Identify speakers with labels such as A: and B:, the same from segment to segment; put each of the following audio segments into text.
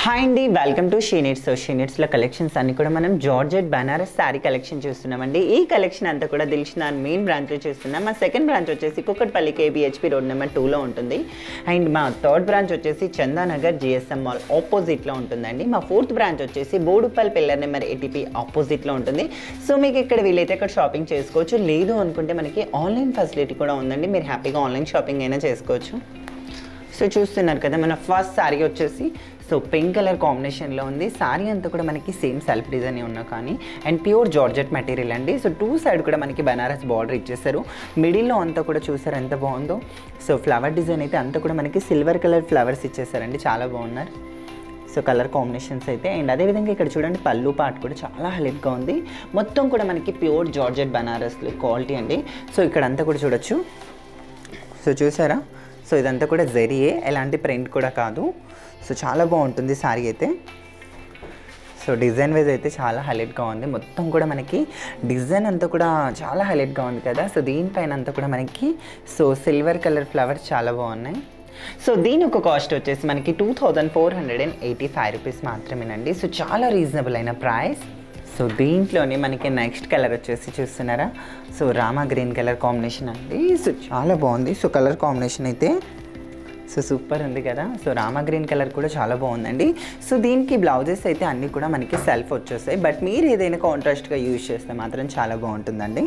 A: hi అండి welcome to షీనిట్స్ so షీనిట్స్లో కలెక్షన్స్ అన్ని కూడా మనం జార్జెట్ బనారస్ శారీ కలెక్షన్ చూస్తున్నామండి ఈ కలెక్షన్ అంతా కూడా దిల్షినా మెయిన్ బ్రాంచ్లో చూస్తున్నాం మా సెకండ్ బ్రాంచ్ వచ్చేసి కుక్కట్పల్లి కేబిహెచ్పి రోడ్ నెంబర్ టూలో ఉంటుంది అండ్ మా థర్డ్ బ్రాంచ్ వచ్చేసి చందానగర్ జిఎస్ఎం మాల్ ఆపోజిట్లో ఉంటుందండి మా ఫోర్త్ బ్రాంచ్ వచ్చేసి బోడుపల్ పిల్లర్ నెంబర్ ఏటీపీ ఆపోజిట్లో ఉంటుంది సో మీకు ఇక్కడ వీలైతే ఇక్కడ షాపింగ్ చేసుకోవచ్చు లేదు అనుకుంటే మనకి ఆన్లైన్ ఫెసిలిటీ కూడా ఉందండి మీరు హ్యాపీగా ఆన్లైన్ షాపింగ్ అయినా చేసుకోవచ్చు సో చూస్తున్నారు కదా మన ఫస్ట్ శారీ వచ్చేసి సో పింక్ కలర్ కాంబినేషన్లో ఉంది శారీ అంతా కూడా మనకి సేమ్ సెల్ఫ్ డిజైన్ ఉన్నా కానీ అండ్ ప్యూర్ జార్జెట్ మెటీరియల్ అండి సో టూ సైడ్ కూడా మనకి బనారస్ బార్డర్ ఇచ్చేసారు మిడిల్లో అంతా కూడా చూసారు ఎంత బాగుందో సో ఫ్లవర్ డిజైన్ అయితే అంతా కూడా మనకి సిల్వర్ కలర్ ఫ్లవర్స్ ఇచ్చేసారండి చాలా బాగున్నారు సో కలర్ కాంబినేషన్స్ అయితే అండ్ అదేవిధంగా ఇక్కడ చూడండి పళ్ళు పార్ట్ కూడా చాలా హైలైట్గా ఉంది మొత్తం కూడా మనకి ప్యూర్ జార్జెట్ బనారస్ క్వాలిటీ అండి సో ఇక్కడ అంతా కూడా చూడొచ్చు సో చూసారా సో ఇదంతా కూడా జెరియే ఎలాంటి ప్రింట్ కూడా కాదు సో చాలా బాగుంటుంది శారీ అయితే సో డిజైన్ వైజ్ అయితే చాలా హైలైట్గా ఉంది మొత్తం కూడా మనకి డిజైన్ అంతా కూడా చాలా హైలైట్గా ఉంది కదా సో దీనిపైన అంతా కూడా మనకి సో సిల్వర్ కలర్ ఫ్లవర్స్ చాలా బాగున్నాయి సో దీని ఒక కాస్ట్ వచ్చేసి మనకి two thousand four hundred and eighty five rupees మాత్రమేనండి సో చాలా రీజనబుల్ అయిన ప్రైస్ సో దీంట్లోనే మనకి నెక్స్ట్ కలర్ వచ్చేసి చూస్తున్నారా so Rama green colour combination అండి సో చాలా బాగుంది సో కలర్ కాంబినేషన్ అయితే సో సూపర్ ఉంది కదా సో రామా గ్రీన్ కలర్ కూడా చాలా బాగుందండి సో దీనికి బ్లౌజెస్ అయితే అన్నీ కూడా మనకి సెల్ఫ్ వచ్చేస్తాయి బట్ మీరు ఏదైనా కాంట్రాస్ట్గా యూజ్ చేస్తే మాత్రం చాలా బాగుంటుందండి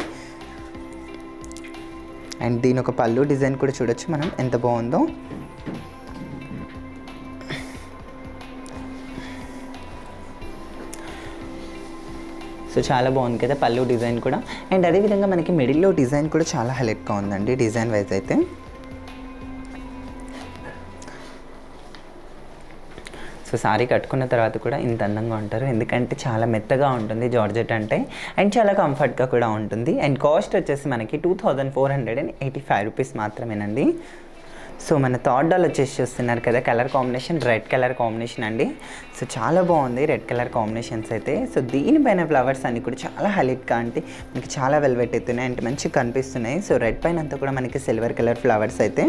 A: అండ్ దీని ఒక పళ్ళు డిజైన్ కూడా చూడొచ్చు మనం ఎంత బాగుందో సో చాలా బాగుంది కదా పళ్ళు డిజైన్ కూడా అండ్ అదేవిధంగా మనకి మిడిల్లో డిజైన్ కూడా చాలా హైలైట్గా ఉందండి డిజైన్ వైజ్ అయితే సో సారీ కట్టుకున్న తర్వాత కూడా ఇంత అందంగా ఉంటారు ఎందుకంటే చాలా మెత్తగా ఉంటుంది జార్జెట్ అంటే అండ్ చాలా కంఫర్ట్గా కూడా ఉంటుంది అండ్ కాస్ట్ వచ్చేసి మనకి two thousand four hundred and eighty five rupees మాత్రమేనండి సో మన థర్డ్ డాల్ వచ్చేసి చూస్తున్నారు కదా colour combination red colour combination అండి సో చాలా బాగుంది రెడ్ కలర్ కాంబినేషన్స్ అయితే సో దీనిపైన ఫ్లవర్స్ అన్ని కూడా చాలా హైలైట్గా అంటే మనకి చాలా వెల్వెట్ అవుతున్నాయి అంటే మంచిగా కనిపిస్తున్నాయి సో రెడ్ పైన అంతా కూడా మనకి సిల్వర్ కలర్ ఫ్లవర్స్ అయితే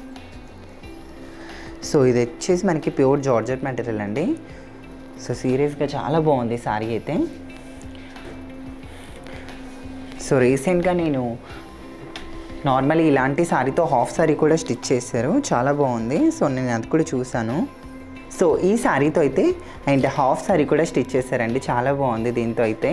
A: సో ఇది వచ్చేసి మనకి ప్యూర్ జార్జెట్ మెటీరియల్ అండి సో సీరియస్గా చాలా బాగుంది సారీ అయితే సో రీసెంట్గా నేను నార్మల్ ఇలాంటి సారీతో హాఫ్ సారీ కూడా స్టిచ్ చేశారు చాలా బాగుంది సో నేను అది కూడా చూసాను సో ఈ సారీతో అయితే అండ్ హాఫ్ సారీ కూడా స్టిచ్ చేశారండి చాలా బాగుంది దీంతో అయితే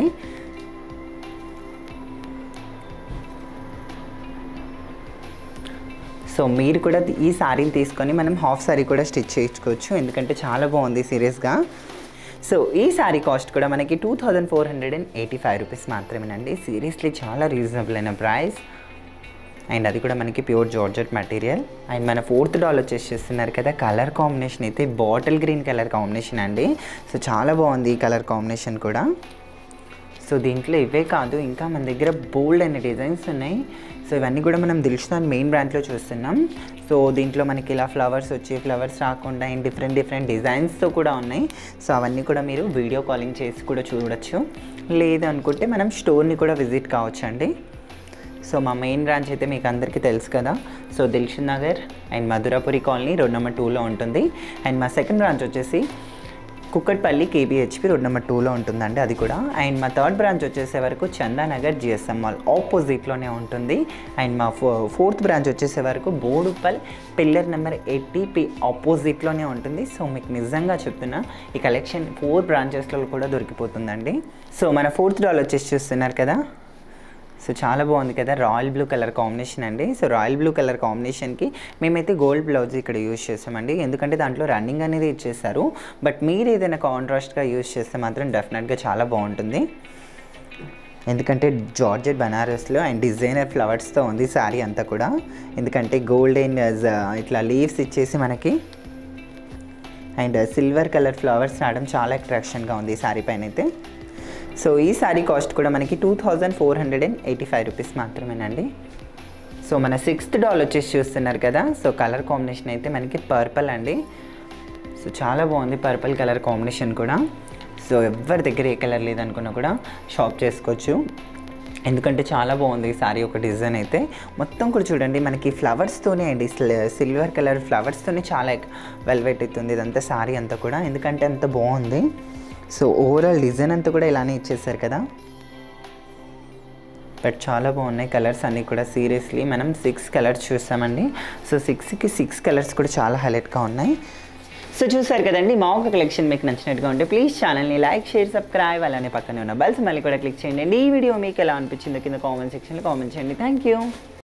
A: సో మీరు కూడా ఈ శారీని తీసుకొని మనం హాఫ్ శారీ కూడా స్టిచ్ చేయించుకోవచ్చు ఎందుకంటే చాలా బాగుంది సీరియస్గా సో ఈ శారీ కాస్ట్ కూడా మనకి two thousand four hundred and eighty five rupees మాత్రమేనండి సీరియస్లీ చాలా రీజనబుల్ అయిన ప్రైస్ అండ్ అది కూడా మనకి ప్యూర్ జార్జెట్ మెటీరియల్ అండ్ మన ఫోర్త్ డాల్ వచ్చేసి చూస్తున్నారు కదా కలర్ కాంబినేషన్ అయితే బాటిల్ గ్రీన్ కలర్ కాంబినేషన్ అండి సో చాలా బాగుంది ఈ కలర్ కాంబినేషన్ కూడా సో దీంట్లో ఇవే కాదు ఇంకా మన దగ్గర బోల్డ్ అనే డిజైన్స్ ఉన్నాయి సో ఇవన్నీ కూడా మనం దిల్షుదాన్ మెయిన్ బ్రాండ్లో చూస్తున్నాం సో దీంట్లో మనకి ఇలా ఫ్లవర్స్ వచ్చి ఫ్లవర్స్ రాకుండా అండ్ డిఫరెంట్ డిఫరెంట్ డిజైన్స్తో కూడా ఉన్నాయి సో అవన్నీ కూడా మీరు వీడియో కాలింగ్ చేసి కూడా చూడొచ్చు లేదు అనుకుంటే మనం స్టోర్ని కూడా విజిట్ కావచ్చు అండి సో మా మెయిన్ బ్రాంచ్ అయితే మీకు అందరికీ తెలుసు కదా so Dilsukhnagar and Madhurapuri colony road number టూలో ఉంటుంది అండ్ మా సెకండ్ బ్రాంచ్ వచ్చేసి కుక్కట్పల్లి కేబిహెచ్పి రోడ్ నెంబర్ టూలో ఉంటుందండి అది కూడా అండ్ మా థర్డ్ బ్రాంచ్ వచ్చేసే వరకు చందానగర్ జిఎస్ఎం మాల్ ఆపోజిట్లోనే ఉంటుంది అండ్ మా ఫో ఫోర్త్ బ్రాంచ్ వచ్చేసే వరకు బోడుపల్ పిల్లర్ నెంబర్ ఎయిటీపీ ఆపోజిట్లోనే ఉంటుంది సో మీకు నిజంగా చెప్తున్నా ఈ కలెక్షన్ ఫోర్ బ్రాంచెస్లో కూడా దొరికిపోతుందండి సో మన ఫోర్త్ డాల్ వచ్చేసి చూస్తున్నారు కదా సో చాలా బాగుంది కదా రాయల్ బ్లూ కలర్ కాంబినేషన్ అండి సో రాయల్ బ్లూ కలర్ కాంబినేషన్కి మేమైతే గోల్డ్ బ్లౌజ్ ఇక్కడ యూజ్ చేస్తామండి ఎందుకంటే దాంట్లో రన్నింగ్ అనేది ఇచ్చేస్తారు బట్ మీరు ఏదైనా కాంట్రాస్ట్గా యూజ్ చేస్తే మాత్రం డెఫినెట్గా చాలా బాగుంటుంది ఎందుకంటే జార్జెట్ బనారస్లో అండ్ డిజైనర్ ఫ్లవర్స్తో ఉంది శారీ అంతా కూడా ఎందుకంటే గోల్డెన్ ఇట్లా లీవ్స్ ఇచ్చేసి మనకి అండ్ సిల్వర్ కలర్ ఫ్లవర్స్ రావడం చాలా అట్రాక్షన్గా ఉంది ఈ శారీ పైన అయితే సో ఈ శారీ కాస్ట్ కూడా మనకి two thousand four hundred and eighty five rupees మాత్రమేనండి సో మన సిక్స్త్ డాల్ వచ్చేసి చూస్తున్నారు కదా సో కలర్ కాంబినేషన్ అయితే మనకి పర్పుల్ అండి సో చాలా బాగుంది పర్పుల్ కలర్ కాంబినేషన్ కూడా సో ఎవరి దగ్గర ఏ కలర్ లేదనుకున్నా కూడా షాప్ చేసుకోవచ్చు ఎందుకంటే చాలా బాగుంది ఈ సారీ ఒక డిజైన్ అయితే మొత్తం కూడా చూడండి మనకి ఫ్లవర్స్తోనే అండి సిల్వర్ కలర్ ఫ్లవర్స్తోనే చాలా వెల్వెట్ అవుతుంది ఇదంతా సారీ అంతా కూడా ఎందుకంటే అంత బాగుంది సో ఓవరాల్ డిజైన్ అంతా కూడా ఇలానే ఇచ్చేసారు కదా బట్ చాలా బాగున్నాయి కలర్స్ అన్నీ కూడా సీరియస్లీ మనం సిక్స్ కలర్స్ చూస్తామండి సో సిక్స్కి సిక్స్ కలర్స్ కూడా చాలా హైలైట్గా ఉన్నాయి సో చూసారు కదండి మా ఒక కలెక్షన్ మీకు నచ్చినట్టుగా ఉంటే ప్లీజ్ ఛానల్ని లైక్ షేర్ సబ్స్క్రైబ్ అలానే పక్కనే ఉన్న బెల్స్ మళ్ళీ కూడా క్లిక్ చేయండి ఈ వీడియో మీకు ఎలా అనిపించిందో కింద కామెంట్ సెక్షన్లో కామెంట్ చేయండి థ్యాంక్ యూ